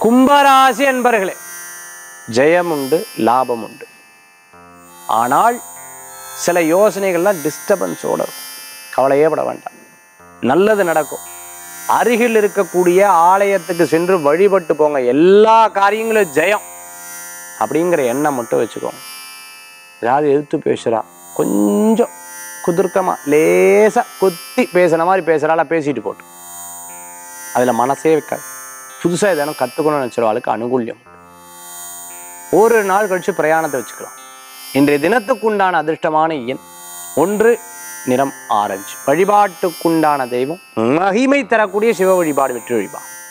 கும்பராசி என்பர்களே ஜெயம் உண்டு லாபம் உண்டு ஆனால் சில யோசனைகள்லாம் டிஸ்டர்பன்ஸோட இருக்கும் கவலையே பட வேண்டாம் நல்லது நடக்கும் அருகில் இருக்கக்கூடிய ஆலயத்துக்கு சென்று வழிபட்டு போங்க எல்லா காரியங்களும் ஜெயம் அப்படிங்கிற எண்ணம் மட்டும் வச்சுக்கோங்க ஏதாவது எதிர்த்து பேசுகிறா கொஞ்சம் குதிர்க்கமா லேசா குத்தி பேசுன மாதிரி பேசுகிறால பேசிட்டு போட்டு அதில் மனசே வைக்காது புதுசாக எதனா கற்றுக்கணும்னு நினச்சிருவாளுக்கு அனுகூல்யம் உண்டு. ஒரு நாள் கழிச்சு பிரயாணத்தை வச்சுக்கலாம் இன்றைய தினத்துக்குண்டான அதிர்ஷ்டமான எண் ஒன்று நிறம் ஆரஞ்சு வழிபாட்டுக்குண்டான தெய்வம் மகிமை தரக்கூடிய சிவ வழிபாடு வெற்றி வழிபாடு